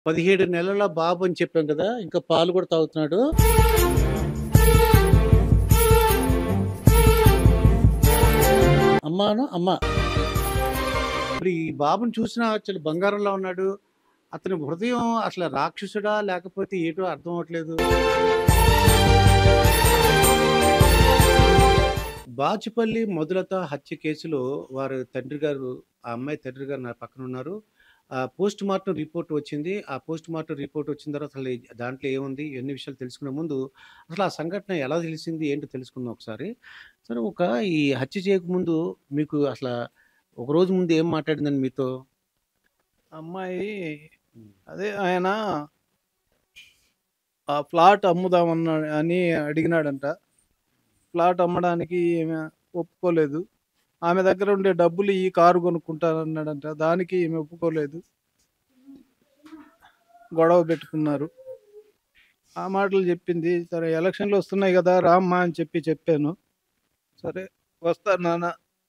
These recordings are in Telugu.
17 నెలల బాబు అని చెప్పాం కదా! ఇంకా పాలు కూడా తాగుతున్నాడు. అమ్మాను అమ్మ. ఇప్పుడు ఈ బాబుని చూసినా చాలా బంగారంలా ఉన్నాడు. అతని హృదయం అసలు రాక్షసుడా? లేకపోతే ఏటో అర్థం అవ్వట్లేదు. బాచుపల్లి మధులత హత్య కేసులో వారి తండ్రి గారు ఆ అమ్మాయి తండ్రి గారు నా పక్కన ఉన్నారు. ఆహ్, పోస్ట్ మార్టం రిపోర్ట్ వచ్చింది. ఆ పోస్ట్ మార్టం రిపోర్ట్ వచ్చిన తర్వాత అసలు దాంట్లో ఏముంది? ఎన్ని విషయాలు తెలుసుకునే ముందు అసలు ఆ సంఘటన ఎలా తెలిసింది? ఏంటో తెలుసుకుందాం ఒకసారి. సరే ఒక ఈ హత్య చేయకముందు మీకు అసల ఒక రోజు ముందు ఏం మాట్లాడిందండి మీతో? అమ్మాయి హ్మ్. అదే ఆయన ఆ ఫ్లాట్ అమ్ముదామన్నా అని అడిగినాడంట. ఫ్లాట్ అమ్మడానికి ఈమె ఒప్పుకోలేదు. ఆమె దగ్గర ఉండే డబ్బులు ఇయ్యి కారు కొనుక్కుంటానన్నాడంట. దానికి ఈమె ఒప్పుకోలేదు. గొడవ పెట్టుకున్నారు. ఆ మాటలు చెప్పింది. సరే ఎలక్షన్‌లు వస్తున్నాయి గదా! రామ్మా అని చెప్పి చెప్పాను. సరే వస్తాను నాన్న.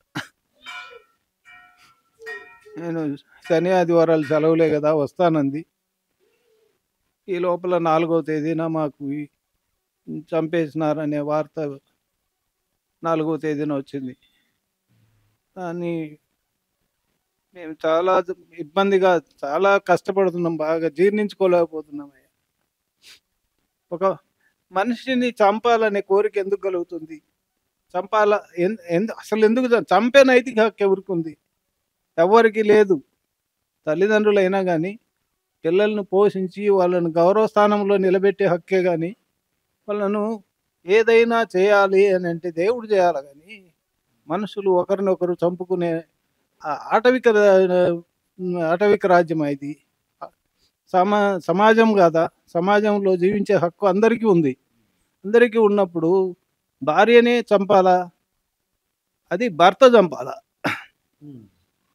నేను శని, ఆదివారాలు సెలవులే గదా! వస్తానంది. ఈ లోపల 4వ తేదీన మాకు ఈ చంపేసినారనే వార్త 4వ తేదీన వచ్చింది. దాన్ని మేము చాలా ఇబ్బందిగా చాలా కష్టపడుతున్నాం. బాగా జీర్ణించుకోలేకపోతున్నామయ్యా. ఒక మనిషిని చంపాలనే కోరిక ఎందుకు కలుగుతుంది? చంపాలా ఎన్ ఎందు అసలెందుకు చ చంపే నైతిక హక్కు ఎవరికుంది? ఎవ్వరికీ లేదు. తల్లిదండ్రులైనా గానీ, పిల్లల్ని పోషించి వాళ్ళని గౌరవ స్థానంలో నిలబెట్టే హక్కే గానీ, వాళ్ళను ఏదైనా చేయాలి అనంటే దేవుడు చేయాల గానీ, మనుషులు ఒకరినొకరు చంపుకునే ఆ ఆటవిక హ్మ్, ఆటవిక రాజ్యమా ఇది? సమా సమాజం గాదా? సమాజంలో జీవించే హక్కు అందరికీ ఉంది. అందరికీ ఉన్నప్పుడు భార్యనే చంపాలా? అది భర్త చంపాలా? హ్మ్.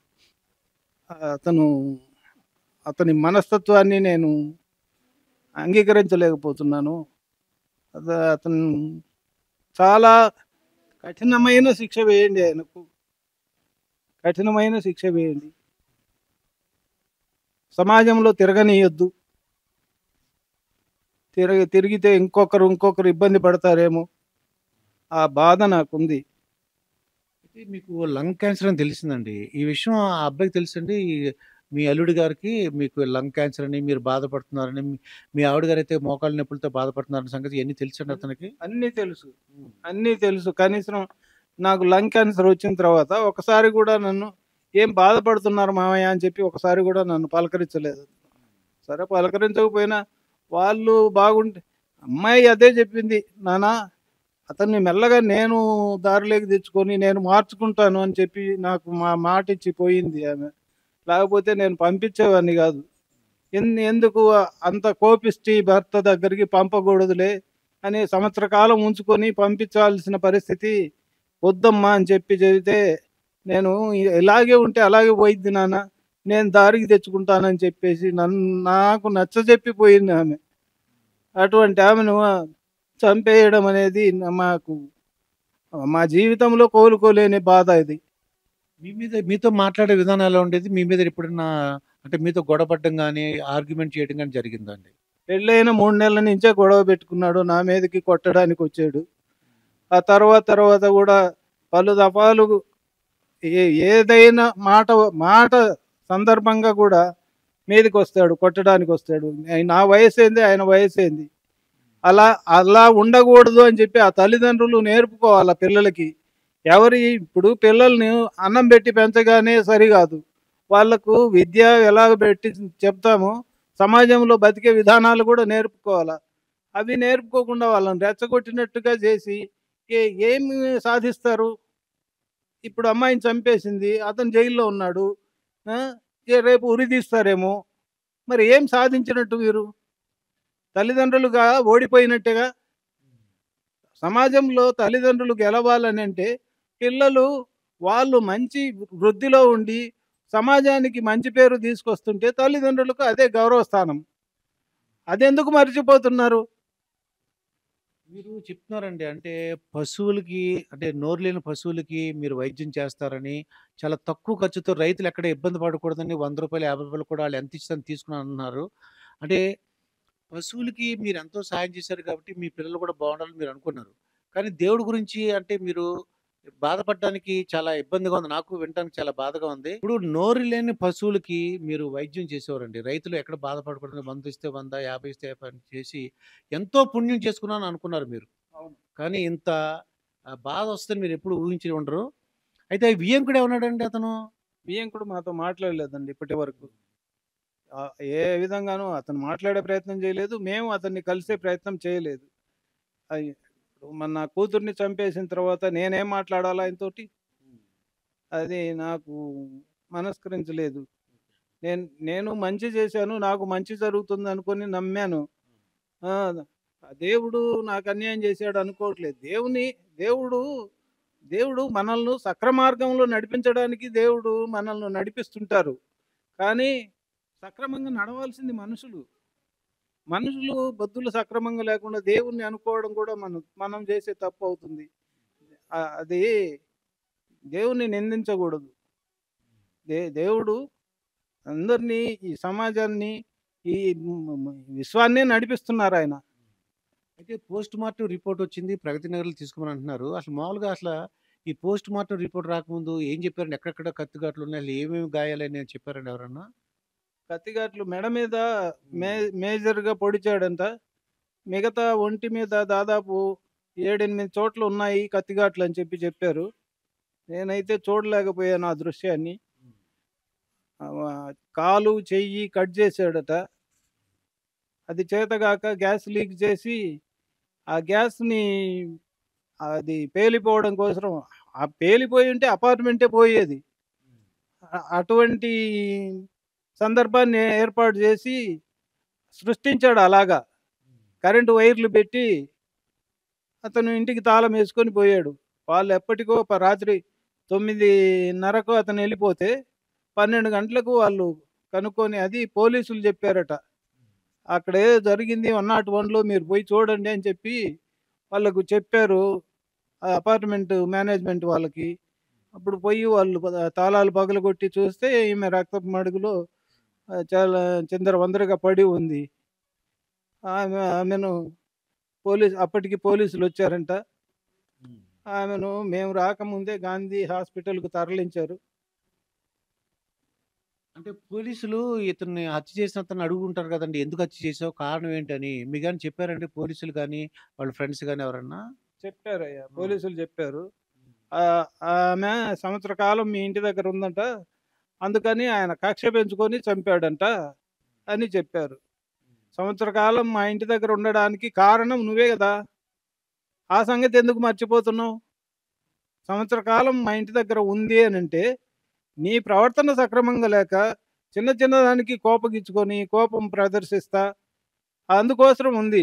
అతను అతని మనస్తత్వాన్ని నేను అంగీకరించలేకపోతున్నాను. అద అతను చాలా కఠినమైన శిక్ష వేయండి ఆయనకు. కఠినమైన శిక్ష వేయండి. సమాజంలో తిరగనీయొద్దు. తిరగ తిరిగితే ఇంకొకరు, ఇంకొకరు ఇబ్బంది పడతారేమో! ఆ బాధ నాకుంది. అయితే మీకు లంగ్ క్యాన్సర్ అని తెలిసిందండి. ఈ విషయం ఆ అబ్బాయికి తెలుసండి? మీ అల్లుడి గారికి మీకు లంగ్ క్యాన్సర్ అని, మీరు బాధపడుతున్నారని, మీ మీ ఆవిడ గారైతే మోకాళ్ళ నొప్పులతో బాధపడుతున్నారన్న సంగతి ఇయన్నీ తెలుసండి అతనికి? అన్నీ తెలుసు. హ్మ్. అన్నీ తెలుసు. కనీసం నాకు లంగ్ క్యాన్సర్ వచ్చిన తర్వాత ఒకసారి గూడా నన్ను "ఏం బాధపడుతున్నారు మామయ్య" అని చెప్పి ఒకసారి గూడా నన్ను పలకరించలేదు. సరే పలకరించకపోయినా వాళ్ళు బాగుంటే అమ్మాయి అదే చెప్పింది. "నాన్న అతన్ని మెల్లగా నేను దారిలోకి తెచ్చుకొని నేను మార్చుకుంటాను" అని చెప్పి నాకు మా మాటిచ్చి పోయింది ఆమె. లేకపోతే నేను పంపించేవాడిని గాదు. ఎన్ ఎందుకు అంత కోపిష్టి భర్త దగ్గరికి పంపకూడదులే అని సంవత్సర కాలం ఉంచుకొని పంపించాల్సిన పరిస్థితి వద్దమ్మా అని చెప్పి చెబితే, నేను ఇలాగే ఉంటే అలాగే పోయిద్ది నాన్న. నేను దారికి తెచ్చుకుంటానని చెప్పేసి నన్ను నాకు నచ్చజెప్పి పోయింది ఆమె. అటువంటి ఆమెను చంపేయడం అనేది మాకు మా జీవితంలో కోలుకోలేని బాధ ఇది. మీ మీద మీతో మాట్లాడే విధానం ఎలా ఉండేది? మీ మీద ఎప్పుడన్నా అంటే మీతో గొడవపడడం గాని, ఆర్గ్యుమెంట్ చేయడం గాని జరిగిందా అండి? పెళ్ళైన 3 నెలల నుంచే గొడవ పెట్టుకున్నాడు. నా మీదకి కొట్టడానికొచ్చాడు. ఆ తర్వాత తర్వాత గూడా పలు దఫాలు ఏ ఏదైనా మాట మాట సందర్భంగా గూడా మీదకొస్తాడు. కొట్టడానికొస్తాడు. నా వయసేంది, ఆయన వయసేంది. అలా అలా ఉండకూడదు అని చెప్పి ఆ తల్లిదండ్రులు నేర్పుకోవాల పిల్లలకి. ఎవరి ఇప్పుడు పిల్లల్ని అన్నం పెట్టి పెంచగానే సరిగాదు. వాళ్ళకు విద్య ఎలాగ పెట్టి చెప్తామో, సమాజంలో బతికే విధానాలు గూడా నేర్పుకోవాల. అవి నేర్పుకోకుండా వాళ్ళని రెచ్చగొట్టినట్టుగా చేసి ఏ ఏమి సాధిస్తారు? ఇప్పుడు అమ్మాయిని చంపేసింది. అతను జైల్‌లో ఉన్నాడు. ఆ! ఏ రేపు ఉరితీస్తారేమో! మరి ఏం సాధించినట్టు వీరు? తల్లిదండ్రులుగా ఓడిపోయినట్టేగా! సమాజంలో తల్లిదండ్రులు గెలవాలనంటే పిల్లలు వాళ్ళు మంచి వృద్ధిలో ఉండి సమాజానికి మంచి పేరు తీసుకొస్తుంటే తల్లిదండ్రులకు అదే గౌరవ స్థానం. అదెందుకు మర్చిపోతున్నారు? మీరు చెప్తున్నారండి. అంటే పశువులకి అంటే నోరు లేని పశువులకి మీరు వైద్యం చేస్తారని, చాలా తక్కువ ఖర్చుతో రైతులు ఎక్కడ ఇబ్బంది పడకూడదని రూ. 100, రూ. 50 కూడా ఆళ్ళు ఎంత ఇస్తే అంత తీసుకుని అంటున్నారు. అంటే పశువులకి మీరు ఎంతో సాయం చేశారు కాబట్టి మీ పిల్లలు కూడా బాగుండాలని మీరు అనుకున్నారు. కానీ దేవుడి గురించి అంటే మీరు బాధపడడానికి చాలా ఇబ్బందిగా ఉంది. నాకు వినటానికి చాలా బాధగా ఉంది. ఇప్పుడు నోరు లేని పశువులకి మీరు వైద్యం చేసేవారండి. రైతులు ఎక్కడ బాధపడకూడదు మందిస్తే 100, 50 ఇస్తే 50 అని చేసి ఎంతో పుణ్యం చేసుకున్నాను అనుకున్నారు మీరు. అవును. కానీ ఇంత ఆహ్, బాధొస్తదని మీరు ఎప్పుడు ఊహించి ఉండరు. అయితే వియ్యంకుడు ఏమన్నాడండి అతను? వియ్యంకుడు మాతో మాట్లాడలేదండి ఇప్పటివరకు. ఆహ్, ఏ విధంగానూ అతను మాట్లాడే ప్రయత్నం చేయలేదు. మేము అతన్ని కలిసే ప్రయత్నం చేయలేదు. అయి ఇప్పుడు మన నా కూతుర్ని చంపేసిన తర్వాత నేనేం మాట్లాడాలా ఆయనతోటి? అది నాకు మనస్కరించలేదు. నేను నేను మంచి చేశాను. నాకు మంచి జరుగుతుందనుకోని నమ్మాను. ఆ! దేవుడు నాకు అన్యాయం చేశాడు అనుకోవట్లేదు. దేవుని దేవుడు దేవుడు మనల్ని సక్రమార్గంలో నడిపించడానికి దేవుడు మనల్ని నడిపిస్తుంటారు. కానీ సక్రమంగా నడవాల్సింది మనుషులు. మనుషులు బుద్ధులు సక్రమంగా లేకుండా దేవుణ్ణి అనుకోవడం కూడా మనం మనం చేసే తప్పవుతుంది. ఆహ్, అది దేవుణ్ణి నిందించకూడదు. దే దేవుడు అందరినీ ఈ సమాజాన్ని ఈ మ్ మ్ విశ్వాన్నే నడిపిస్తున్నారాయన. అయితే పోస్ట్ మార్టం రిపోర్ట్ వచ్చింది. ప్రగతి నగర్‌లో తీసుకోమని అంటున్నారు. అసలు మామూలుగా అసల ఈ పోస్ట్ మార్టం రిపోర్ట్ రాకముందు ఏం చెప్పారండి? ఎక్కడెక్కడ కత్తిగాట్లున్నాయి? అసలు ఏమేమి గాయాలైనాయని చెప్పారండి ఎవరన్నా? కత్తిగాట్లు మెడ మీద మే మేజర్‌గా పొడిచాడంట. మిగతా ఒంటి మీద దాదాపు 7, 8 చోట్ల ఉన్నాయి కత్తిగాట్లని చెప్పి చెప్పారు. నేనైతే చూడలేకపోయాను ఆ దృశ్యాన్ని. ఆహ్, కాలు, చెయ్యి కట్ చేశాడట. అది చేతగాక గ్యాస్ లీక్ చేసి, ఆ గ్యాస్‌ని అది పేలిపోవడం కోసం ఆ పేలిపోయి ఉంటే అపార్ట్‌మెంటే పోయేది. అ అటువంటి సందర్భాన్ని ఏర్పాటు చేసి సృష్టించాడు అలాగా. కరెంట్ వైర్లు పెట్టి అతను ఇంటికి తాళం వేసుకొని పోయాడు. వాళ్ళు ఎప్పటికో ప రాత్రి 9:30కు అతను ఎళ్ళిపోతే 12 గంటలకు వాళ్ళు కనుక్కొని అది పోలీసులు చెప్పారట. అక్కడ ఏదో జరిగింది 101లో మీరు పోయి చూడండి అని చెప్పి వాళ్ళకు చెప్పారు. ఆ అపార్ట్‌మెంట్ మేనేజ్‌మెంట్ వాళ్ళకి. అప్పుడు పోయి వాళ్ళు ప తాళాలు పగలగొట్టి చూస్తే ఈమె రక్తపు మడుగులో ఆహ్, చాలా చిందరవందరగా పడి ఉంది. ఆమె ఆమెను పోలీస్ అప్పటికి పోలీసులొచ్చారంట. హ్మ్. ఆమెను మేము రాకముందే గాంధీ హాస్పిటల్‌కు తరలించారు. అంటే పోలీసులు ఇతన్ని హత్య చేసిన అతన్ని అడుగుంటారు కదండీ! ఎందుకు హత్య చేసావు? కారణం ఏంటని? మీకు గాని చెప్పారండి పోలీసులు గాని, వాళ్ళ ఫ్రెండ్స్ గాని ఎవరన్నా? చెప్పారయ్యా. ఆ! పోలీసులు చెప్పారు. ఆహ్, ఆమె సంవత్సర కాలం మీ ఇంటి దగ్గర ఉందంట. అందుకని ఆయన కక్ష పెంచుకొని చంపాడంట అని చెప్పారు. సంవత్సర కాలం మా ఇంటి దగ్గర ఉండడానికి కారణం నువ్వే గదా! ఆ సంగతి ఎందుకు మర్చిపోతున్నావు? సంవత్సర కాలం మా ఇంటి దగ్గర ఉంది అనంటే, నీ ప్రవర్తన సక్రమంగా లేక చిన్న చిన్న దానికి కోపగించుకొని, కోపం ప్రదర్శిస్తా అందుకోసం ఉంది.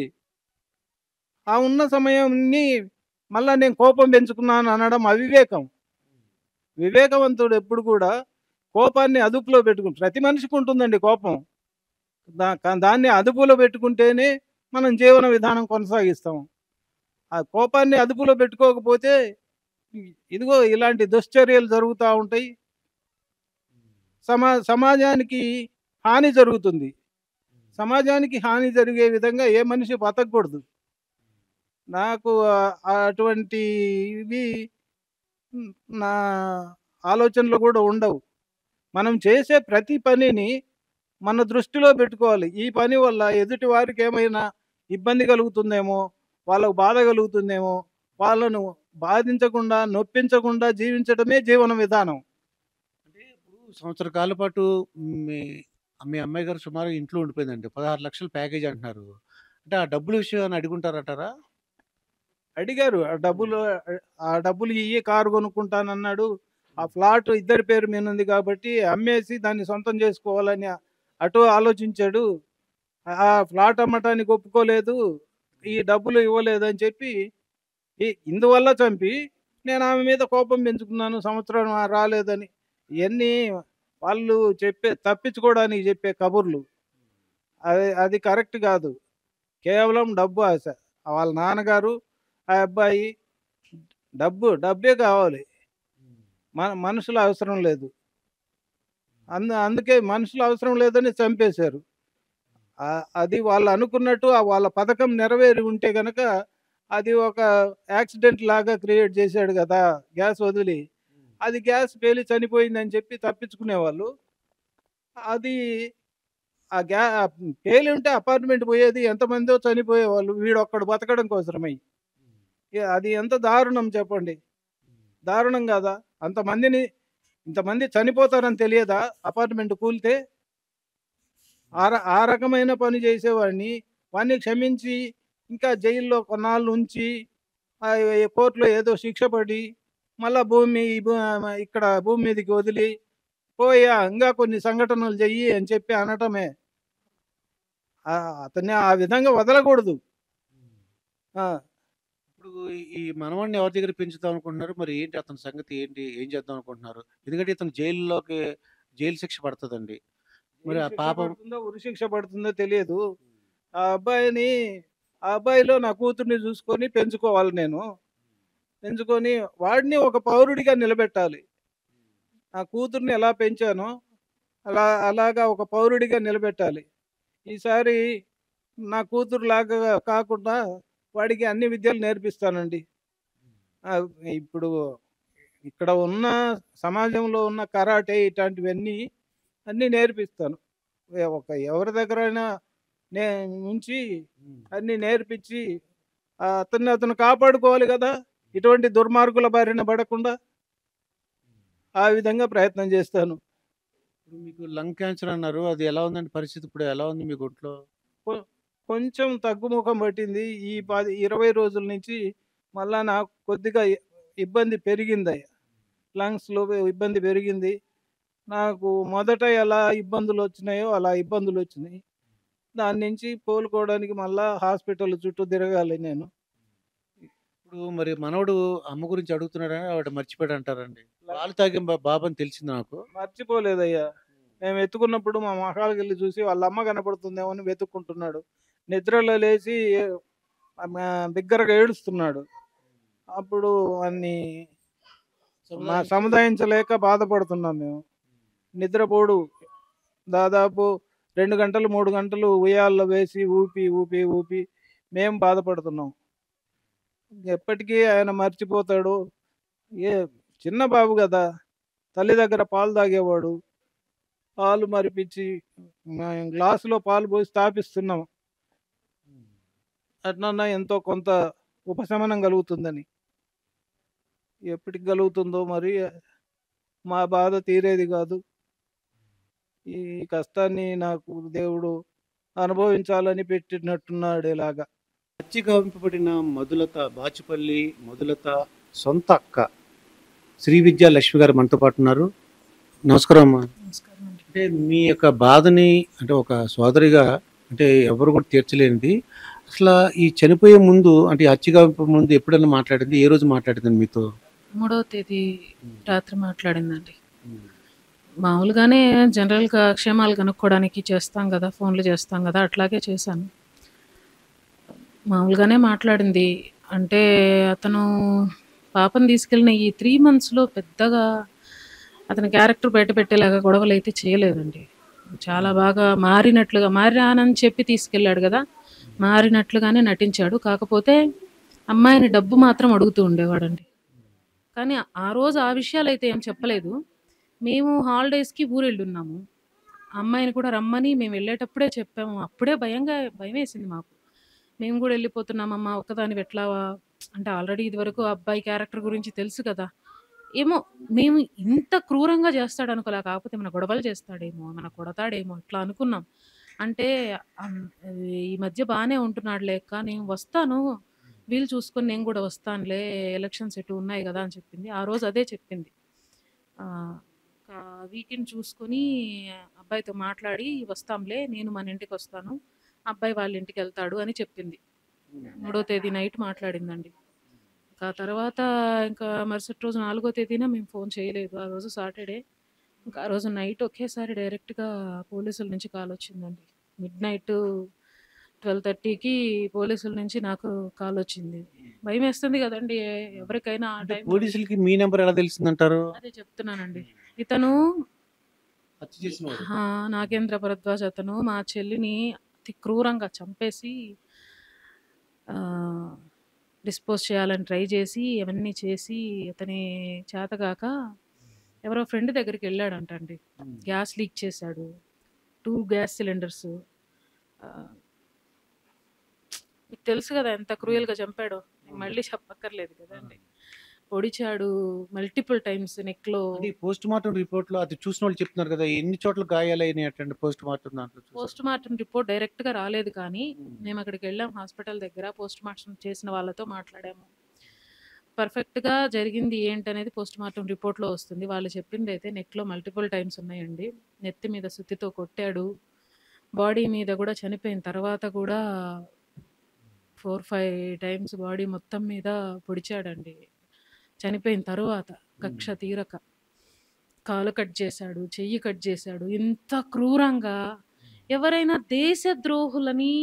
ఆ ఉన్న సమయాన్ని మళ్ళా నేను కోపం పెంచుకున్నాను అనడం అవివేకం. వివేకవంతుడు ఎప్పుడు కూడా కోపాన్ని అదుపులో పెట్టుకుం ప్రతి మనిషికి ఉంటుందండి కోపం. దా క దాన్ని అదుపులో పెట్టుకుంటేనే మనం జీవన విధానం కొనసాగిస్తాం. ఆ కోపాన్ని అదుపులో పెట్టుకోకపోతే ఇ ఇదిగో ఇలాంటి దుశ్చర్యలు జరుగుతా ఉంటాయి. సమా సమాజానికి హాని జరుగుతుంది. సమాజానికి హాని జరిగే విధంగా ఏ మనిషి బతకూడదు. నాకు ఆహ్, అటువంటివి హ్మ్, నా ఆలోచనలు కూడా ఉండవు. మనం చేసే ప్రతి పనిని మన దృష్టిలో పెట్టుకోవాలి. ఈ పని వల్ల ఎదుటి వారికి ఏమైనా ఇబ్బంది కలుగుతుందేమో, వాళ్ళకు బాధ కలుగుతుందేమో, వాళ్ళను బాధించకుండా, నొప్పించకుండా జీవించడమే జీవన విధానం. అంటే ఇప్పుడు సంవత్సర కాలం పాటు మీ మీ అమ్మాయి గారు సుమారు ఇంట్లో ఉండిపోయిందండి. 16,00,000 ప్యాకేజ్ అంటున్నారు. అంటే ఆ డబ్బుల విషయం ఏమైనా అడిగుంటారంటారా? అడిగారు. ఆ డబ్బులు ఆహ్, ఆ డబ్బులు ఇయ్యి కారు కొనుక్కుంటానన్నాడు. ఆ ఫ్లాట్ ఇద్దరి పేరు మీద ఉంది కాబట్టి అమ్మేసి దాన్ని సొంతం చేసుకోవాలని అటు ఆలోచించాడు. ఆ ఫ్లాట్ అమ్మటానికి ఒప్పుకోలేదు. ఈ డబ్బులు ఇవ్వలేదని చెప్పి ఇ ఇందువల్ల చంపి నేను ఆమె మీద కోపం పెంచుకున్నాను. సంవత్సరం రాలేదని. ఇయన్నీ వాళ్ళు చెప్పే తప్పించుకోవడానికి చెప్పే కబుర్లు. అది అది కరెక్ట్ కాదు. కేవలం డబ్బు ఆశ. వాళ్ళ నాన్నగారు, ఆ అబ్బాయి డబ్బు డబ్బే కావాలి. మన మనుషుల అవసరం లేదు. అందు అందుకే మనుషుల అవసరం లేదని చంపేశారు. ఆ- అది వాళ్ళు అనుకున్నట్టు ఆ వాళ్ళ పథకం నెరవేరి ఉంటే గనక అది ఒక యాక్సిడెంట్ లాగా క్రియేట్ చేశాడు కదా గ్యాస్ వదిలి అది గ్యాస్ పేలి చనిపోయిందని చెప్పి తప్పించుకునేవాళ్ళు అది ఆ గ్యా ఆ పేలి ఉంటే అపార్ట్మెంట్ పోయేది ఎంతమందో చనిపోయేవాళ్ళు వీడు ఒక్కడు బతకడం కోసమై ఇక అది ఎంత దారుణం చెప్పండి దారుణం కదా అంతమందిని ఇంతమంది చనిపోతారని తెలియదా అపార్ట్మెంట్ కూలితే ఆ ర- ఆ రకమైన పని చేసేవాడిని వాడిని క్షమించి ఇంకా జైల్లో కొన్నాళ్ళు ఉంచి ఆ ఏ- కోర్టులో ఏదో శిక్ష పడి మళ్ళా భూమి ఈ భూ- ఇక్కడ భూమి మీదకి వదిలి పోయా ఇంకా కొన్ని సంఘటనలు చెయ్యి అని చెప్పి అనటమే ఆ, అతన్ని ఆ విధంగా వదలకూడదు ఆ, ఇప్పుడు ఈ మనవాడిని ఎవరి దగ్గర పెంచుదాం అనుకుంటున్నారు మరి ఏంటి అతని సంగతి ఏంటి ఏం చేద్దాం అనుకుంటున్నారు ఎందుకంటే ఇతను జైల్లోకి జైలు శిక్ష పడుతుందండి మరి ఆ శిక్ష పాపం పడుతుందో ఉరి శిక్ష పడుతుందో తెలియదు ఆ అబ్బాయిని ఆ అబ్బాయిలో నా కూతుర్ని చూసుకొని పెంచుకోవాలి నేను పెంచుకొని వాడిని ఒక పౌరుడిగా నిలబెట్టాలి నా కూతుర్ని ఎలా పెంచానో అలా అలాగా ఒక పౌరుడిగా నిలబెట్టాలి ఈసారి నా కూతురు లాగా కాకుండా వాడికి అన్ని విద్యలు నేర్పిస్తానండి ఆ, ఇప్పుడు ఇక్కడ ఉన్న సమాజంలో ఉన్న కరాటే ఇట్లాంటివన్నీ అన్నీ నేర్పిస్తాను ఏ- ఒక ఎవరి దగ్గరైనా నే ఉంచి అన్నీ నేర్పించి ఆ అతన్ని అతను కాపాడుకోవాలి కదా ఇటువంటి దుర్మార్గుల బారిన పడకుండా ఆ విధంగా ప్రయత్నం చేస్తాను ఇప్పుడు మీకు లంగ్ క్యాన్సర్ అన్నారు అది ఎలా ఉందండి పరిస్థితి ఇప్పుడు ఎలా ఉంది మీ ఒంట్లో కొంచెం తగ్గుముఖం పట్టింది ఈ పది ఇరవై రోజుల నుంచి మళ్ళా నాకు కొద్దిగా ఇ- ఇబ్బంది పెరిగింది లంగ్స్లో ఇబ్బంది పెరిగింది నాకు మొదట ఎలా ఇబ్బందులు వచ్చినాయో అలా ఇబ్బందులు వచ్చినాయి దాని నుంచి కోలుకోవడానికి మళ్ళా హాస్పిటల్ చుట్టూ తిరగాలి నేను ఇప్పుడు మరి మనవడు అమ్మ గురించి అడుగుతున్నాడని ఆవిడ మర్చిపోయాడు అంటారండి పాలు తాగిన బా- బాబు అని తెలిసింది నాకు మర్చిపోలేదయ్యా మేము ఎత్తుకున్నప్పుడు మా మొహాలకు వెళ్ళి చూసి వాళ్ళ అమ్మ కనపడుతుందేమో అని వెతుక్కుంటున్నాడు నిద్రలో లేచి ఆమె బిగ్గరగా ఏడుస్తున్నాడు అప్పుడు అన్ని మా సముదాయించలేక బాధపడుతున్నాం మేము నిద్రపోడు దాదాపు రెండు గంటలు మూడు గంటలు ఉయ్యాల్లో వేసి ఊపి ఊపి ఊపి మేము బాధపడుతున్నాం ఎప్పటికీ ఆయన మర్చిపోతాడు ఏ చిన్న బాబు కదా తల్లి దగ్గర పాలు తాగేవాడు పాలు మరిపించి మేము గ్లాసులో పాలు పోసి తాపిస్తున్నాం అట్లన్నా ఎంతో కొంత ఉపశమనం కలుగుతుందని ఎప్పటికి కలుగుతుందో మరి మా బాధ తీరేది కాదు ఈ కష్టాన్ని నాకు దేవుడు అనుభవించాలని పెట్టినట్టున్నాడు ఇలాగా హత్యగా పంపబడిన మధులత బాచుపల్లి మధులత సొంత అక్క శ్రీ విద్యా లక్ష్మి గారు మనతో పాటు ఉన్నారు నమస్కారం అమ్మా నమస్కారం అండి అంటే మీ యొక్క బాధని అంటే ఒక సోదరిగా అంటే ఎవరు కూడా తీర్చలేనిది అసలు ఈ చనిపోయే ముందు అంటే ఈ హత్యగా ముందు ఎప్పుడైనా మాట్లాడింది ఏ రోజు మాట్లాడింది మీతో మూడవ తేదీ రాత్రి మాట్లాడిందండి మామూలుగానే జనరల్గా క్షేమాలు కనుక్కోవడానికి చేస్తాం కదా ఫోన్లు చేస్తాం కదా అట్లాగే చేశాను మామూలుగానే మాట్లాడింది అంటే అతను పాపను తీసుకెళ్ళిన ఈ త్రీ మంత్స్లో పెద్దగా అతని క్యారెక్టర్ బయట పెట్టేలాగా గొడవలు అయితే చేయలేదండి చాలా బాగా మారినట్లుగా మారానని చెప్పి తీసుకెళ్ళాడు కదా మారినట్లుగానే నటించాడు కాకపోతే అమ్మాయిని డబ్బు మాత్రం అడుగుతూ ఉండేవాడండి కానీ ఆ రోజు ఆ విషయాలు అయితే ఏం చెప్పలేదు మేము హాలిడేస్కి ఊరు వెళ్ళున్నాము అమ్మాయిని కూడా రమ్మని మేము వెళ్ళేటప్పుడే చెప్పాము అప్పుడే భయంగా భయం వేసింది మాకు మేము కూడా వెళ్ళిపోతున్నామమ్మా ఒక్కదాని ఎట్లావా అంటే ఆల్రెడీ ఇదివరకు ఆ అబ్బాయి క్యారెక్టర్ గురించి తెలుసు కదా ఏమో మేము ఇంత క్రూరంగా చేస్తాడు అనుకోలే కాకపోతే మన గొడవలు చేస్తాడేమో మన కొడతాడేమో ఇట్లా అనుకున్నాం అంటే అమ్, ఈ మధ్య బాగానే ఉంటున్నాడు లేక నేను వస్తాను వీలు చూసుకొని నేను కూడా వస్తానులే ఎలక్షన్స్ ఎటు ఉన్నాయి కదా అని చెప్పింది ఆ రోజు అదే చెప్పింది వీకెండ్ చూసుకొని అబ్బాయితో మాట్లాడి వస్తాంలే నేను మన ఇంటికి వస్తాను అబ్బాయి వాళ్ళ ఇంటికి వెళ్తాడు అని చెప్పింది మూడో తేదీ నైట్ మాట్లాడిందండి ఇంకా తర్వాత ఇంకా మరుసటి రోజు నాలుగో తేదీన మేము ఫోన్ చేయలేదు ఆ రోజు సాటర్డే ఇంకా ఆ రోజు నైట్ ఒకేసారి డైరెక్ట్గా పోలీసుల నుంచి కాల్ వచ్చిందండి మిడ్ నైట్ ట్వెల్వ్ థర్టీకి పోలీసుల నుంచి నాకు కాల్ వచ్చింది భయం వేస్తుంది కదండి ఏ- ఎవరికైనా ఆ అంటే టైం పోలీసులకి మీ నెంబర్ ఎలా తెలిసిందంటారు అదే చెప్తున్నానండి ఇతను హత్య చేసిన వాడు. ఆ, నాగేంద్ర భరద్వాజ్ అతను మా చెల్లిని అతి క్రూరంగా చంపేసి డిస్పోజ్ చేయాలని ట్రై చేసి అవన్నీ చేసి అతని చేతగాక ఎవరో ఫ్రెండ్ దగ్గరికి వెళ్ళాడంటండి గ్యాస్ లీక్ చేశాడు టూ గ్యాస్ సిలిండర్స్ మీకు తెలుసు కదా ఎంత క్రూయల్గా చంపాడో నేను మళ్ళీ చెప్పక్కర్లేదు కదండి పొడిచాడు మల్టిపుల్ టైమ్స్ నెక్లో అంటే పోస్ట్ మార్టం రిపోర్ట్ లో అది చూసిన వాళ్ళు చెప్తున్నారు కదా ఎన్ని చోట్ల గాయాలైనాయి అటండి పోస్ట్ మార్టం దాంట్లో చూసారా? పోస్ట్ మార్టం రిపోర్ట్ డైరెక్ట్గా రాలేదు కానీ ఉమ్. మేము అక్కడికి వెళ్ళాం హాస్పిటల్ దగ్గర పోస్ట్ మార్టం చేసిన వాళ్ళతో మాట్లాడాము పర్ఫెక్ట్గా జరిగింది ఏంటనేది పోస్ట్ మార్టం రిపోర్ట్లో వస్తుంది వాళ్ళు చెప్పింది అయితే నెక్లో మల్టిపుల్ టైమ్స్ ఉన్నాయండి నెత్తి మీద సుత్తితో కొట్టాడు బాడీ మీద కూడా చనిపోయిన తర్వాత కూడా ఫోర్ ఫైవ్ టైమ్స్ బాడీ మొత్తం మీద పొడిచాడండి చనిపోయిన తర్వాత కక్ష తీరక కాలు కట్ చేశాడు చెయ్యి కట్ చేశాడు ఇంత క్రూరంగా ఎవరైనా దేశద్రోహులని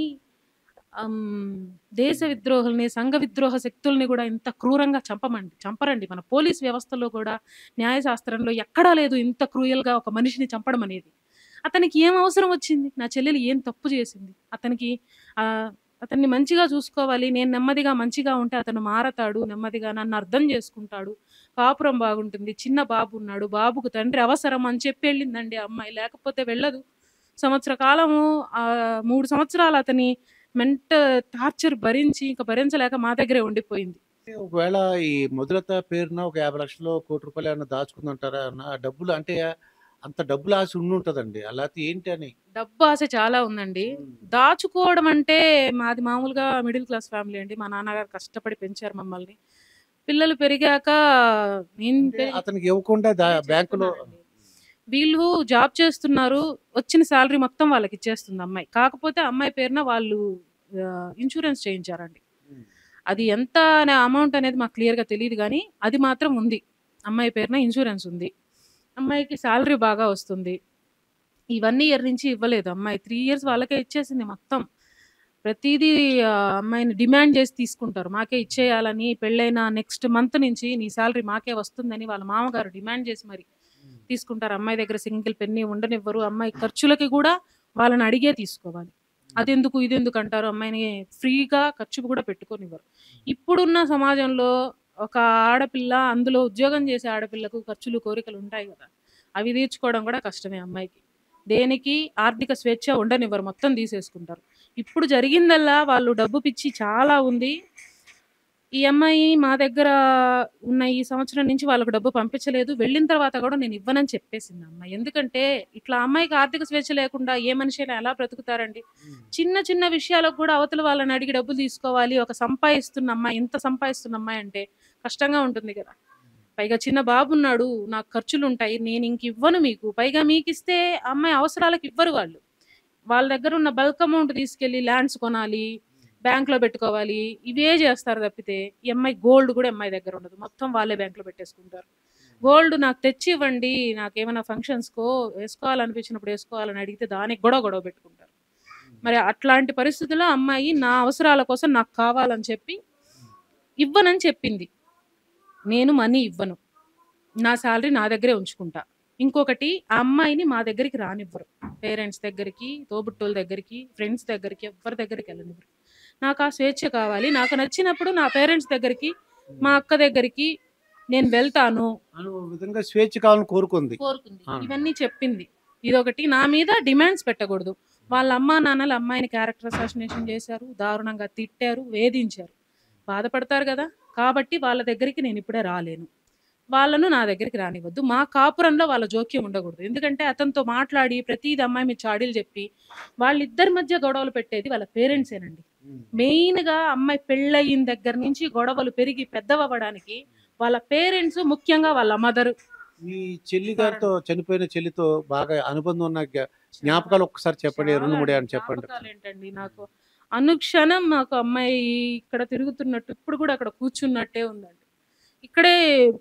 అమ్, దేశ విద్రోహుల్ని సంఘ విద్రోహ శక్తుల్ని కూడా ఇంత క్రూరంగా చంపమండి చంపరండి మన పోలీస్ వ్యవస్థలో కూడా న్యాయశాస్త్రంలో ఎక్కడా లేదు ఇంత క్రూయల్గా ఒక మనిషిని చంపడం అనేది అతనికి ఏం అవసరం వచ్చింది నా చెల్లెలు ఏం తప్పు చేసింది అతనికి ఆ, అతన్ని మంచిగా చూసుకోవాలి నేను నెమ్మదిగా మంచిగా ఉంటే అతను మారతాడు నెమ్మదిగా నన్ను అర్థం చేసుకుంటాడు కాపురం బాగుంటుంది చిన్న బాబు ఉన్నాడు బాబుకు తండ్రి అవసరం అని చెప్పి వెళ్ళిందండి ఆ అమ్మాయి లేకపోతే వెళ్ళదు సంవత్సర కాలము ఆ మూడు సంవత్సరాలు అతని మెంట టార్చర్ భరించి ఇంకా భరించలేక మా దగ్గరే ఉండిపోయింది అంటే ఒకవేళ ఈ మొదలత పేరున ఒక యాభై లక్షలు కోటి రూపాయలు ఏమన్నా దాచుకుందంటారా అన్న ఆ డబ్బులు అంటే అంత డబ్బులు ఆశ ఉండి ఉంటదండి అలా అయితే ఏంటి అని డబ్బు ఆశ చాలా ఉందండి దాచుకోవడం అంటే మాది మామూలుగా మిడిల్ క్లాస్ ఫ్యామిలీ అండి మా నాన్నగారు కష్టపడి పెంచారు మమ్మల్ని పిల్లలు పెరిగాక నేను అంటే పెరిగి- అతనికి ఇవ్వకుండా దా- అదే బ్యాంకులో చెప్తున్నానండి. వీళ్ళు జాబ్ చేస్తున్నారు వచ్చిన శాలరీ మొత్తం వాళ్ళకి ఇచ్చేస్తుంది అమ్మాయి కాకపోతే అమ్మాయి పేరున వాళ్ళు ఇన్సూరెన్స్ చేయించారండి అది ఎంత అనే అమౌంట్ అనేది మాకు క్లియర్గా తెలియదు కానీ అది మాత్రం ఉంది అమ్మాయి పేరున ఇన్సూరెన్స్ ఉంది అమ్మాయికి శాలరీ బాగా వస్తుంది ఈ వన్ ఇయర్ నుంచి ఇవ్వలేదు అమ్మాయి త్రీ ఇయర్స్ వాళ్ళకే ఇచ్చేసింది మొత్తం ప్రతిదీ ఆ, అమ్మాయిని డిమాండ్ చేసి తీసుకుంటారు మాకే ఇచ్చేయాలని పెళ్ళైన నెక్స్ట్ మంత్ నుంచి నీ శాలరీ మాకే వస్తుందని వాళ్ళ మామగారు డిమాండ్ చేసి మరి తీసుకుంటారు అమ్మాయి దగ్గర సింగిల్ పెన్ని ఉండనివ్వరు అమ్మాయి ఖర్చులకి కూడా వాళ్ళని అడిగే తీసుకోవాలి అదెందుకు ఇదెందుకు అంటారు అమ్మాయిని ఫ్రీగా ఖర్చు కూడా పెట్టుకోనివ్వరు ఇప్పుడున్న సమాజంలో ఒక ఆడపిల్ల అందులో ఉద్యోగం చేసే ఆడపిల్లకు ఖర్చులు కోరికలు ఉంటాయి కదా అవి తీర్చుకోవడం కూడా కష్టమే అమ్మాయికి దేనికి ఆర్థిక స్వేచ్ఛ ఉండనివ్వరు మొత్తం తీసేసుకుంటారు ఇప్పుడు జరిగిందల్లా వాళ్ళు డబ్బు పిచ్చి చాలా ఉంది ఈ అమ్మాయి మా దగ్గర ఉన్న ఈ సంవత్సరం నుంచి వాళ్ళకు డబ్బు పంపించలేదు వెళ్ళిన తర్వాత కూడా నేను ఇవ్వనని చెప్పేసింది అమ్మాయి ఎందుకంటే ఇట్లా అమ్మాయికి ఆర్థిక స్వేచ్ఛ లేకుండా ఏ మనిషి అయినా ఎలా బ్రతుకుతారండి చిన్న చిన్న విషయాలకు కూడా అవతల వాళ్ళని అడిగి డబ్బులు తీసుకోవాలి ఒక సంపాదిస్తున్న అమ్మాయి ఇంత సంపాదిస్తున్న అమ్మాయి అంటే కష్టంగా ఉంటుంది కదా పైగా చిన్న బాబు ఉన్నాడు నాకు ఖర్చులు ఉంటాయి నేను ఇంక ఇవ్వను మీకు పైగా మీకు ఇస్తే అమ్మాయి అవసరాలకు ఇవ్వరు వాళ్ళు వాళ్ళ దగ్గర ఉన్న బల్క్ అమౌంట్ తీసుకెళ్లి ల్యాండ్స్ కొనాలి బ్యాంక్ లో పెట్టుకోవాలి ఇవే చేస్తారు తప్పితే ఈ అమ్మాయి గోల్డ్ కూడా అమ్మాయి దగ్గర ఉండదు మొత్తం వాళ్ళే బ్యాంక్ లో పెట్టేసుకుంటారు గోల్డ్ నాకు తెచ్చి ఇవ్వండి నాకు ఏమైనా ఫంక్షన్స్కో వేసుకోవాలనిపించినప్పుడు వేసుకోవాలని అడిగితే దానికి గొడవ గొడవ పెట్టుకుంటారు మరి అట్లాంటి పరిస్థితుల్లో అమ్మాయి నా అవసరాల కోసం నాకు కావాలని చెప్పి ఇవ్వనని చెప్పింది నేను మనీ ఇవ్వను నా శాలరీ నా దగ్గరే ఉంచుకుంటా ఇంకొకటి ఆ అమ్మాయిని మా దగ్గరికి రానివ్వరు పేరెంట్స్ దగ్గరికి తోబుట్టోళ్ళ దగ్గరికి ఫ్రెండ్స్ దగ్గరికి ఎవరి దగ్గరికి వెళ్ళనివ్వరు నాకు ఆ స్వేచ్ఛ కావాలి నాకు నచ్చినప్పుడు నా పేరెంట్స్ దగ్గరికి మా అక్క దగ్గరికి నేను వెళ్తాను అని ఒక విధంగా స్వేచ్ఛ కావాలని కోరుకుంది కోరుకుంది ఆ. ఇవన్నీ చెప్పింది ఇదొకటి నా మీద డిమాండ్స్ పెట్టకూడదు వాళ్ళ అమ్మా నాన్నలు అమ్మాయిని క్యారెక్టర్ అసాసినేషన్ చేశారు దారుణంగా తిట్టారు వేధించారు బాధపడతారు కదా కాబట్టి వాళ్ళ దగ్గరికి నేను ఇప్పుడే రాలేను వాళ్ళను నా దగ్గరికి రానివ్వద్దు మా కాపురంలో వాళ్ళ జోక్యం ఉండకూడదు ఎందుకంటే అతనితో మాట్లాడి ప్రతిది అమ్మాయి మీద చాడీలు చెప్పి వాళ్ళిద్దరి మధ్య గొడవలు పెట్టేది వాళ్ళ పేరెంట్సేనండి మెయిన్గా అమ్మాయి పెళ్ళయిన దగ్గర నుంచి గొడవలు పెరిగి పెద్దవడానికి వాళ్ళ పేరెంట్స్ ముఖ్యంగా వాళ్ళ మదర్ మీ చెల్లి గారితో చనిపోయిన చెల్లితో బాగా అనుబంధం ఉన్న జ్ఞా- జ్ఞాపకాలు ఒక్కసారి చెప్పండి రెండు మూడే అని చెప్పండి జ్ఞాపకాలు ఏంటండి నాకు అనుక్షణం మాకు అమ్మాయి ఇక్కడ తిరుగుతున్నట్టు ఇప్పుడు కూడా అక్కడ కూర్చున్నట్టే ఉందండి ఇక్కడే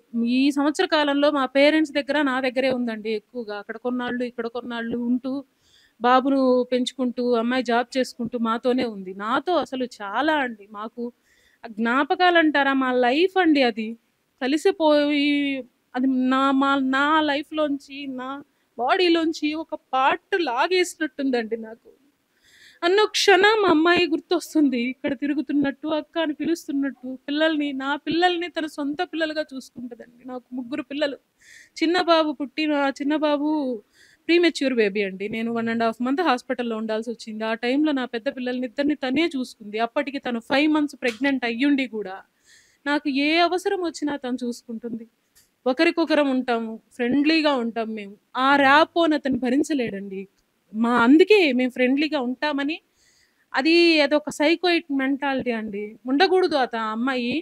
ఈ సంవత్సర కాలంలో మా పేరెంట్స్ దగ్గర నా దగ్గరే ఉందండి ఎక్కువగా అక్కడ కొన్నాళ్ళు ఇక్కడ కొన్నాళ్ళు ఉంటూ బాబును పెంచుకుంటూ అమ్మాయి జాబ్ చేసుకుంటూ మాతోనే ఉంది నాతో అసలు చాలా అండి మాకు ఆ జ్ఞాపకాలు అంటారా మా లైఫ్ అండి అది కలిసిపోయి అది నా మా నా లైఫ్లోంచి నా బాడీలోంచి ఒక పార్ట్ లాగేసినట్టుందండి నాకు అన్న క్షణం మా అమ్మాయి గుర్తొస్తుంది ఇక్కడ తిరుగుతున్నట్టు అక్క అని పిలుస్తున్నట్టు పిల్లల్ని నా పిల్లల్ని తన సొంత పిల్లలుగా చూసుకుంటుందండి నాకు ముగ్గురు పిల్లలు చిన్న బాబు పుట్టిన చిన్న బాబు ప్రీమెచ్యూర్ బేబీ అండి నేను వన్ అండ్ హాఫ్ మంత్ హాస్పిటల్లో ఉండాల్సి వచ్చింది ఆ టైంలో నా పెద్ద పిల్లల్ని ఇద్దరిని తనే చూసుకుంది అప్పటికి తను ఫైవ్ మంత్స్ ప్రెగ్నెంట్ అయ్యుండి కూడా నాకు ఏ అవసరం వచ్చినా తను చూసుకుంటుంది ఒకరికొకరం ఉంటాము ఫ్రెండ్లీగా ఉంటాం మేము ఆ ర్యాపోని అతను భరించలేడండి మా అందుకే మేము ఫ్రెండ్లీగా ఉంటామని అది అదొక సైకోయిట్ మెంటాలిటీ అండి ఉండకూడదు అత ఆ అమ్మాయి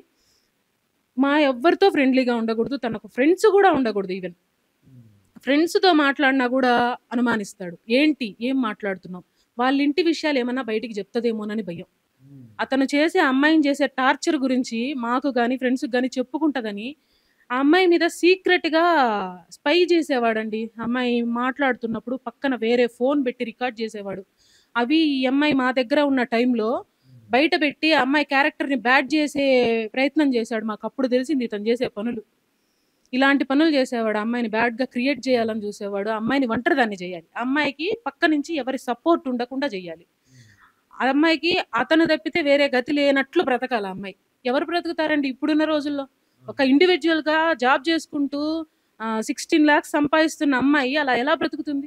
మా ఎవ్వరితో ఫ్రెండ్లీగా ఉండకూడదు తనకు ఫ్రెండ్స్ కూడా ఉండకూడదు ఈవెన్ ఫ్రెండ్స్తో మాట్లాడినా కూడా అనుమానిస్తాడు ఏంటి ఏం మాట్లాడుతున్నావు వాళ్ళ ఇంటి విషయాలు ఏమన్నా బయటికి చెప్తుందేమోనని భయం అతను చేసే అమ్మాయిని చేసే టార్చర్ గురించి మాకు కానీ ఫ్రెండ్స్కి కానీ చెప్పుకుంటుందని ఆ అమ్మాయి మీద సీక్రెట్గా స్పై చేసేవాడండి అమ్మాయి మాట్లాడుతున్నప్పుడు పక్కన వేరే ఫోన్ పెట్టి రికార్డ్ చేసేవాడు అవి ఈ అమ్మాయి మా దగ్గర ఉన్న టైంలో బయట పెట్టి ఆ అమ్మాయి క్యారెక్టర్ని బ్యాడ్ చేసే ప్రయత్నం చేశాడు మాకు అప్పుడు తెలిసింది ఇతను చేసే పనులు ఇలాంటి పనులు చేసేవాడు ఆ అమ్మాయిని బ్యాడ్గా క్రియేట్ చేయాలని చూసేవాడు ఆ అమ్మాయిని ఒంటరిదాన్ని చేయాలి ఆ అమ్మాయికి పక్క నుంచి ఎవరి సపోర్ట్ ఉండకుండా చేయాలి ఆ అమ్మాయికి అతను తప్పితే వేరే గతి లేనట్లు బ్రతకాలి ఆ అమ్మాయి ఎవరు బ్రతుకుతారండి ఇప్పుడున్న రోజుల్లో ఒక ఇండివిజువల్ గా జాబ్ చేసుకుంటూ సిక్స్టీన్ లాక్స్ సంపాదిస్తున్న అమ్మాయి అలా ఎలా బ్రతుకుతుంది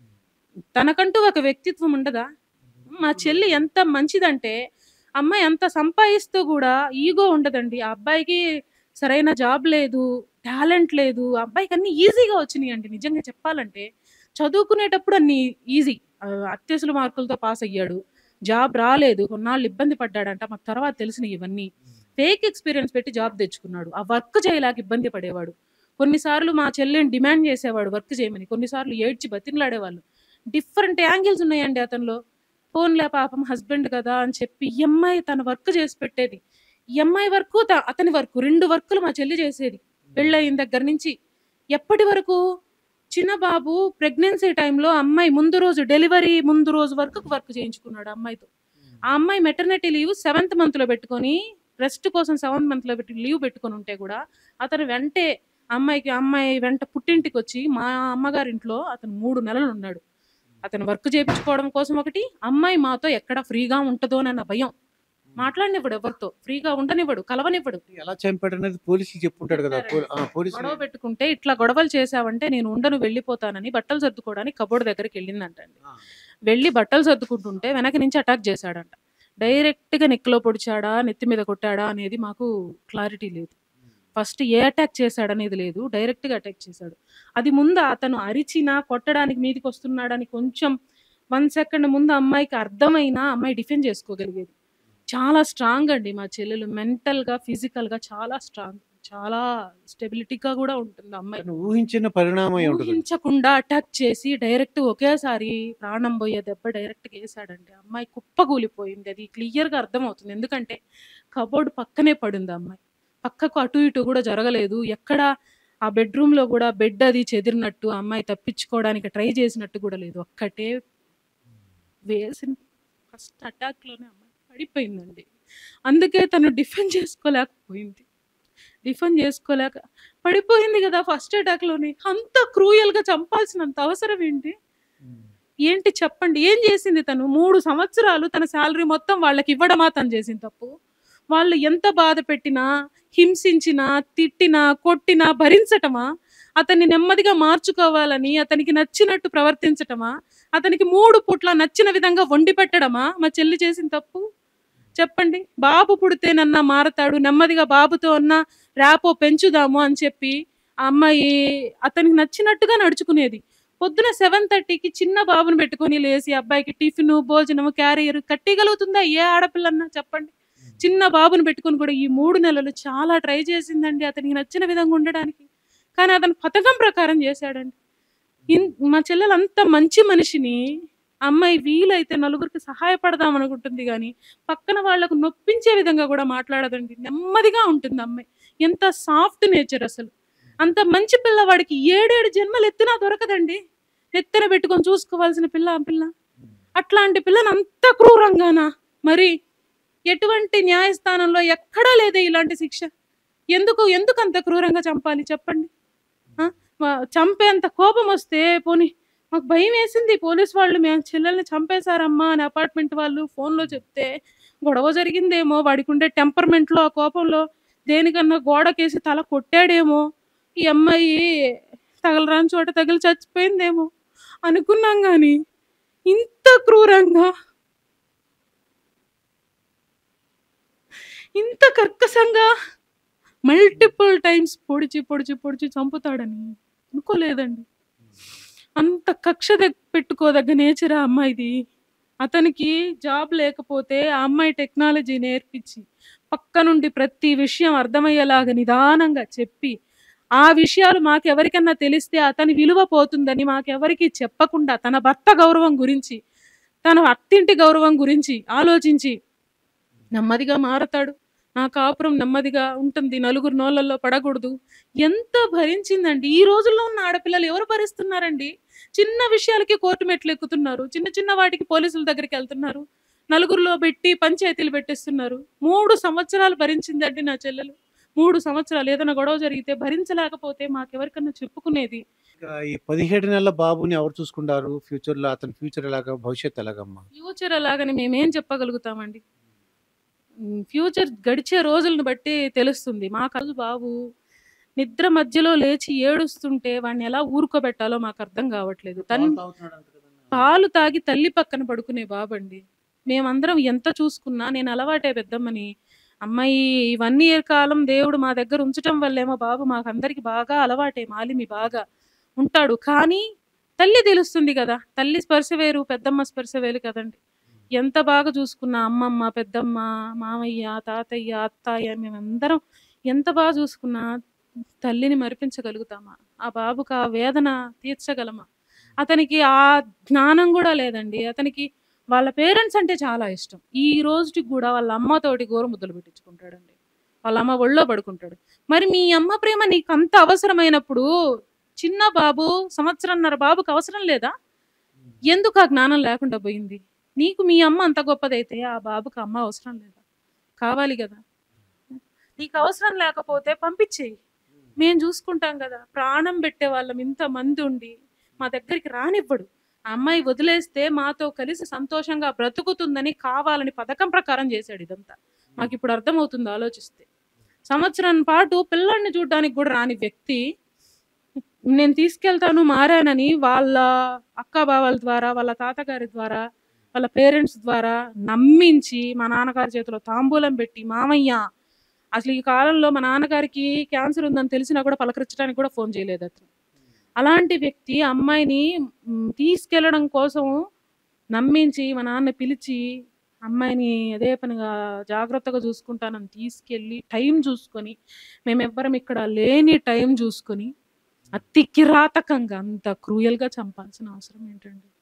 తనకంటూ ఒక వ్యక్తిత్వం ఉండదా మా చెల్లి ఎంత మంచిదంటే అమ్మాయి అంత సంపాదిస్తూ కూడా ఈగో ఉండదండి ఆ అబ్బాయికి సరైన జాబ్ లేదు టాలెంట్ లేదు ఆ అబ్బాయికి అన్ని ఈజీగా వచ్చినాయి అండి నిజంగా చెప్పాలంటే చదువుకునేటప్పుడు అన్ని ఈజీ అత్యవసర మార్కులతో పాస్ అయ్యాడు జాబ్ రాలేదు కొన్నాళ్ళు ఇబ్బంది పడ్డాడంట మాకు తర్వాత తెలిసినాయి ఇవన్నీ ఫేక్ ఎక్స్పీరియన్స్ పెట్టి జాబ్ తెచ్చుకున్నాడు ఆ వర్క్ చేయలేక ఇబ్బంది పడేవాడు కొన్నిసార్లు మా చెల్లెని డిమాండ్ చేసేవాడు వర్క్ చేయమని కొన్నిసార్లు ఏడ్చి బతిమలాడేవాళ్ళు డిఫరెంట్ యాంగిల్స్ ఉన్నాయండి అతనిలో ఫోన్లే పాపం హస్బెండ్ కదా అని చెప్పి ఈ అమ్మాయి తన వర్క్ చేసి పెట్టేది ఈ అమ్మాయి వర్క్ అతని వర్క్ రెండు వర్కులు మా చెల్లి చేసేది పెళ్ళయిన దగ్గర నుంచి ఎప్పటి వరకు చిన్న బాబు ప్రెగ్నెన్సీ టైంలో అమ్మాయి ముందు రోజు డెలివరీ ముందు రోజు వరకు వర్క్ చేయించుకున్నాడు ఆ అమ్మాయితో ఆ అమ్మాయి మెటర్నిటీ లీవ్ సెవెంత్ మంత్లో పెట్టుకొని రెస్ట్ కోసం సెవెంత్ మంత్లో పెట్టి లీవ్ పెట్టుకొని ఉంటే కూడా అతను వెంటే అమ్మాయికి అమ్మాయి వెంట పుట్టింటికి వచ్చి మా అమ్మగారింట్లో అతను మూడు నెలలు ఉన్నాడు అతను వర్క్ చేయించుకోవడం కోసం ఒకటి అమ్మాయి మాతో ఎక్కడ ఫ్రీగా ఉంటుందోనన్న భయం మాట్లాడనివ్వడు ఎవరితో ఫ్రీగా ఉండనివ్వడు కలవనివ్వడు ఎలా చంపాడు అనేది పోలీసులు చెప్పుంటాడు కదా పో- ఆ, పోలీసులు గొడవ పెట్టుకుంటే ఇట్లా గొడవలు చేసావంటే నేను ఉండను వెళ్ళిపోతానని బట్టలు సర్దుకోవడానికి కబోర్డ్ దగ్గరికి వెళ్ళిందంటండి ఆ, వెళ్ళి బట్టలు సర్దుకుంటుంటే వెనక నుంచి అటాక్ చేశాడంట డైరెక్ట్ గా నెక్లో పొడిచాడా నెత్తి మీద కొట్టాడా అనేది మాకు క్లారిటీ లేదు ఫస్ట్ ఏ అటాక్ చేశాడనేది లేదు డైరెక్ట్ గా అటాక్ చేశాడు అది ముందు అతను అరిచినా కొట్టడానికి మీదకి వస్తున్నాడని కొంచెం వన్ సెకండ్ ముందు అమ్మాయికి అర్థమైనా అమ్మాయి డిఫెండ్ చేసుకోగలిగేది చాలా స్ట్రాంగ్ అండి మా చెల్లెలు మెంటల్ గా ఫిజికల్ గా చాలా స్ట్రాంగ్ చాలా స్టెబిలిటీగా కూడా ఉంటుంది అమ్మాయి అతను ఊహించిన పరిణామం అయి ఉంటుంది ఊహించకుండా అటాక్ చేసి డైరెక్ట్ ఒకేసారి ప్రాణం పోయే దెబ్బ డైరెక్ట్ వేసాడండి అమ్మాయి కుప్పకూలిపోయింది అది క్లియర్ గా అర్థమవుతుంది ఎందుకంటే కబోర్డ్ పక్కనే పడింది అమ్మాయి పక్కకు అటు ఇటు కూడా జరగలేదు ఎక్కడ ఆ బెడ్రూమ్ లో కూడా బెడ్ అది చెదిరినట్టు ఆ అమ్మాయి తప్పించుకోవడానికి ట్రై చేసినట్టు కూడా లేదు ఒక్కటే వేసిన ఫస్ట్ అటాక్ లోనే అమ్మాయి పడిపోయిందండి అందుకే తను డిఫెండ్ చేసుకోలేకపోయింది డిఫెండ్ చేసుకోలేక పడిపోయింది కదా ఫస్ట్ అటాక్ లోనే అంత క్రూయల్ గా చంపాల్సినంత అవసరం ఏంటి ఏంటి చెప్పండి ఏం చేసింది తను మూడు సంవత్సరాలు తన శాలరీ మొత్తం వాళ్ళకి ఇవ్వడమా తను చేసిన తప్పు వాళ్ళు ఎంత బాధ పెట్టినా హింసించినా తిట్టినా కొట్టినా భరించటమా అతన్ని నెమ్మదిగా మార్చుకోవాలని అతనికి నచ్చినట్టు ప్రవర్తించటమా అతనికి మూడు పుట్ల నచ్చిన విధంగా వండి పెట్టడమా మా చెల్లి చేసిన తప్పు చెప్పండి బాబు పుడితేనన్నా మారతాడు నెమ్మదిగా బాబుతో అన్నా ర్యాపో పెంచుదాము అని చెప్పి ఆ అమ్మాయి అతనికి నచ్చినట్టుగా నడుచుకునేది పొద్దున సెవెన్ థర్టీకి చిన్న బాబుని పెట్టుకొని లేచి అబ్బాయికి టిఫిన్ భోజనం క్యారియర్ కట్టగలుగుతుందా ఏ ఆడపిల్లన్నా చెప్పండి చిన్న బాబుని పెట్టుకొని కూడా ఈ మూడు నెలలు చాలా ట్రై చేసిందండి అతనికి నచ్చిన విధంగా ఉండడానికి కానీ అతను పథకం ప్రకారం చేశాడండి ఇన్- మా చెల్లెలు అంత మంచి మనిషిని అమ్మాయి వీలైతే నలుగురికి సహాయపడదాం అనుకుంటుంది కానీ పక్కన వాళ్ళకు నొప్పించే విధంగా కూడా మాట్లాడదండి నెమ్మదిగా ఉంటుంది అమ్మాయి ఎంత సాఫ్ట్ నేచర్ అసలు అంత మంచి పిల్లవాడికి ఏడేడు జన్మలు ఎత్తినా దొరకదండి ఎత్తిన పెట్టుకొని చూసుకోవాల్సిన పిల్ల ఆ పిల్ల అట్లాంటి పిల్లని అంత క్రూరంగానా మరి ఎటువంటి న్యాయస్థానంలో ఎక్కడా లేదే ఇలాంటి శిక్ష ఎందుకు ఎందుకు అంత క్రూరంగా చంపాలి చెప్పండి ఆ? వా- చంపేంత కోపం వస్తే పోని మాకు భయం వేసింది పోలీస్ వాళ్ళు మేము చెల్లెల్ని చంపేశారమ్మా అని అపార్ట్మెంట్ వాళ్ళు ఫోన్లో చెప్తే గొడవ జరిగిందేమో వాడికి ఉండే టెంపర్మెంట్లో ఆ కోపంలో దేనికన్నా గోడకేసి తల కొట్టాడేమో ఈ అమ్మాయి తగలరాని చోట తగిలి చచ్చిపోయిందేమో అనుకున్నాం కానీ ఇంత క్రూరంగా ఇంత కర్కశంగా మల్టిపుల్ టైమ్స్ పొడిచి పొడిచి పొడిచి చంపుతాడని అనుకోలేదండి అంత కక్ష దగ్- పెట్టుకోదగ్గ నేచర్ ఆ అమ్మాయిది అతనికి జాబ్ లేకపోతే ఆ అమ్మాయి టెక్నాలజీ నేర్పించి పక్క నుండి ప్రతి విషయం అర్థమయ్యేలాగా నిదానంగా చెప్పి ఆ విషయాలు మాకెవరికన్నా తెలిస్తే అతని విలువ పోతుందని మాకెవరికి చెప్పకుండా తన భర్త గౌరవం గురించి తన అత్తింటి గౌరవం గురించి ఆలోచించి నెమ్మదిగా మారతాడు నా కాపురం నెమ్మదిగా ఉంటుంది నలుగురు నోళ్ళల్లో పడకూడదు ఎంత భరించిందండి ఈ రోజుల్లో ఉన్న ఆడపిల్లలు ఎవరు భరిస్తున్నారండి చిన్న విషయాలకి కోర్టు మెట్లు ఎక్కుతున్నారు చిన్న చిన్న వాటికి పోలీసుల దగ్గరికి వెళ్తున్నారు నలుగురిలో పెట్టి పంచాయతీలు పెట్టేస్తున్నారు మూడు సంవత్సరాలు భరించిందండి నా చెల్లెలు మూడు సంవత్సరాలు ఏదైనా గొడవ జరిగితే భరించలేకపోతే మాకెవరికన్నా చెప్పుకునేది ఇంకా ఈ పదిహేడు నెలల బాబుని ఎవరు చూసుకుంటారు ఫ్యూచర్ లో అతని ఫ్యూచర్ ఎలాగా భవిష్యత్ ఎలాగమ్మా ఫ్యూచర్ అలాగని మేమేం చెప్పగలుగుతామండి ఉమ్, ఫ్యూచర్ గడిచే రోజులను బట్టి తెలుస్తుంది మా కలు బాబు నిద్ర మధ్యలో లేచి ఏడుస్తుంటే వాడిని ఎలా ఊరుకోబెట్టాలో మాకు అర్థం కావట్లేదు తన్ పాలు తాగి తల్లి పక్కన పడుకునే బాబండి మేమందరం ఎంత చూసుకున్నా నేను అలవాటే పెద్దమ్మని అమ్మాయి ఈ వన్ ఇయర్ కాలం దేవుడు మా దగ్గర ఉంచటం వల్లేమో బాబు మాకు అందరికి బాగా అలవాటే మాలిమి బాగా ఉంటాడు కానీ తల్లి తెలుస్తుంది కదా తల్లి స్పర్శ వేరు పెద్దమ్మ స్పర్శ వేరు కదండి ఎంత బాగా చూసుకున్నా అమ్మమ్మ పెద్దమ్మ మామయ్య తాతయ్య అత్తయ్య మేమందరం ఎంత బాగా చూసుకున్నా తల్లిని మరిపించగలుగుతామా ఆ బాబుకు ఆ వేదన తీర్చగలమా అతనికి ఆ జ్ఞానం కూడా లేదండి అతనికి వాళ్ళ పేరెంట్స్ అంటే చాలా ఇష్టం ఈ రోజుకి కూడా వాళ్ళ అమ్మతోటి గోరు ముద్దలు పెట్టించుకుంటాడండి వాళ్ళ అమ్మ ఒళ్ళో పడుకుంటాడు మరి మీ అమ్మ ప్రేమ నీకు అంత అవసరమైనప్పుడు చిన్న బాబు సంవత్సరంన్నర బాబుకు అవసరం లేదా ఎందుకు ఆ జ్ఞానం లేకుండా పోయింది నీకు మీ అమ్మ అంత గొప్పదైతే ఆ బాబుకి అమ్మ అవసరం లేదా కావాలి కదా నీకు అవసరం లేకపోతే పంపించేయి మేము చూసుకుంటాం కదా ప్రాణం పెట్టే వాళ్ళం ఇంత మంది ఉండి మా దగ్గరికి రానివ్వడు ఆ అమ్మాయి వదిలేస్తే మాతో కలిసి సంతోషంగా బ్రతుకుతుందని కావాలని పథకం ప్రకారం చేశాడు ఇదంతా మాకు ఇప్పుడు అర్థమవుతుంది ఆలోచిస్తే సంవత్సరం పాటు పిల్లల్ని చూడడానికి కూడా రాని వ్యక్తి నేను తీసుకెళ్తాను మారానని వాళ్ళ అక్క బావల ద్వారా వాళ్ళ తాతగారి ద్వారా వాళ్ళ పేరెంట్స్ ద్వారా నమ్మించి మా నాన్నగారి చేతిలో తాంబూలం పెట్టి మామయ్య అసలు ఈ కాలంలో మా నాన్నగారికి క్యాన్సర్ ఉందని తెలిసినా కూడా పలకరించడానికి కూడా ఫోన్ చేయలేదు అతను అలాంటి వ్యక్తి అమ్మాయిని మ్, తీసుకెళ్ళడం కోసం నమ్మించి మా నాన్న పిలిచి అమ్మాయిని అదే పనిగా జాగ్రత్తగా చూసుకుంటానని తీసుకెళ్ళి టైం చూసుకొని మేమెవ్వరం ఇక్కడ లేని టైం చూసుకొని అతి కిరాతకంగా అంత క్రూయల్గా చంపాల్సిన అవసరం ఏంటండి